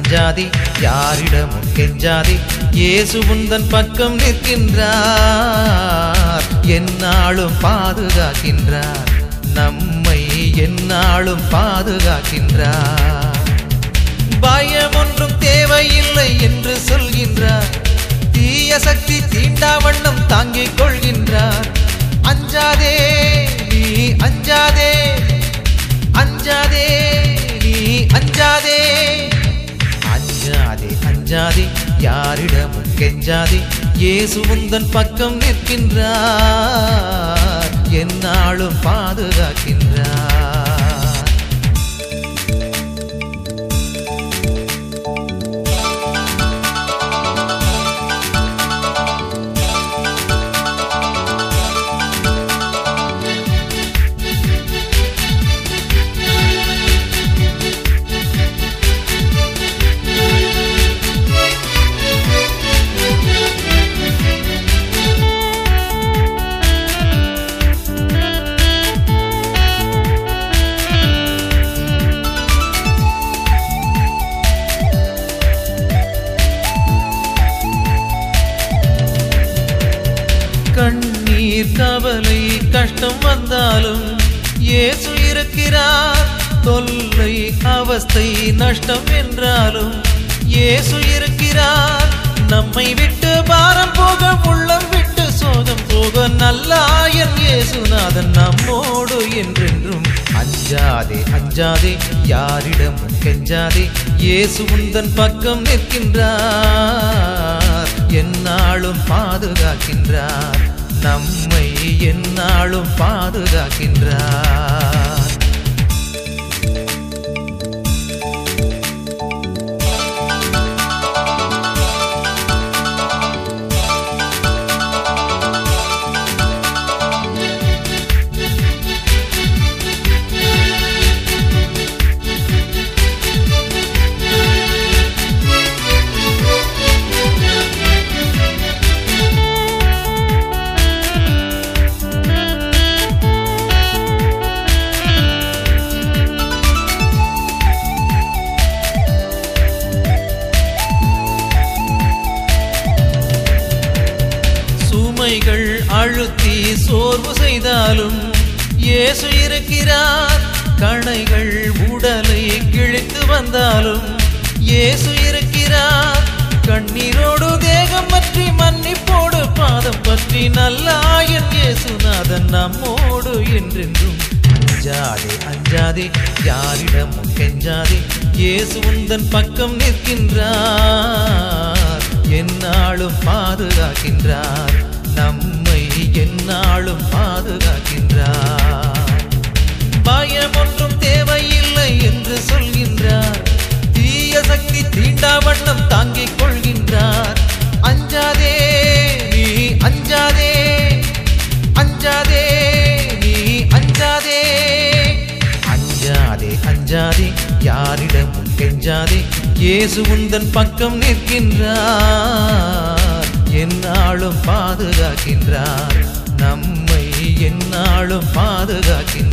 அஞ்சாதே யாரிடமும் கெஞ்சாதே இயேசு உந்தன் பக்கம் நிற்கின்றார் என்னாலும் பாதுகாக்கின்றார் நம்மை என்னாலும் பாதுகாக்கின்றார் பயம் ஒன்றும் தேவையில்லை என்று சொல்கின்றார் தீய சக்தி தீண்டா வண்ணம் தாங்கிக் கொள்கின்றார் அஞ்சாதே நீ அஞ்சாதே அஞ்சாதே நீ அஞ்சாதே அஞ்சாதே அஞ்சாதே யாரிடமும் கெஞ்சாதே இயேசு உந்தன் பக்கம் நிற்கின்றார் என்னாலும் பாதுகாக்கின்றார் கண்ணீர் கவலை கஷ்டம் வந்தாலும் இயேசு இருக்கிறார் தொல்லை அவஸ்தை நஷ்டம் என்றாலும் இயேசு இருக்கிறார் நம்மை விட்டு பாரம் போக உள்ளம் விட்டு சோகம் போக நல்லாயன் இயேசுநாதன் நம்மோடு என்றென்றும் அஞ்சாதே அஞ்சாதே யாரிடமும் கெஞ்சாதே இயேசு உந்தன் பக்கம் நிற்கின்றார் என்னாலும் பாதுகாக்கின்றார் நம்மை என்னாலும் பாதுகாக்கின்றார் சுமைகள் அழுத்தி சோர்வு செய்தாலும் இயேசு இருக்கிறார் கணைகள் உடலை கிழித்து வந்தாலும் இயேசு இருக்கிறார் கண்ணீரோடு தேகம் பற்றி மன்னிப்போடு பாதம் பற்றி நல்லாயன் இயேசுநாதன் நம்மோடு என்றென்றும் அஞ்சாதே அஞ்சாதே யாரிடமும் கெஞ்சாதே இயேசு உந்தன் பக்கம் நிற்கின்றார் என்னாலும் பாதுகாக்கின்றார் நம்மை என்னாலும் பாதுகாக்கின்றார் பயம் ஒன்றும் தேவையில்லை என்று சொல்கின்றார் தீய சக்தி தீண்டா வண்ணம் தாங்கிக் கொள்கின்றார் அஞ்சாதே நீ அஞ்சாதே அஞ்சாதே நீ அஞ்சாதே அஞ்சாதே அஞ்சாதே யாரிடமும் கெஞ்சாதே இயேசு உந்தன் பக்கம் நிற்கின்றார் என்னாலும் பாதுகாக்கின்றார் நம்மை என்னாலும் பாதுகாக்கின்றார்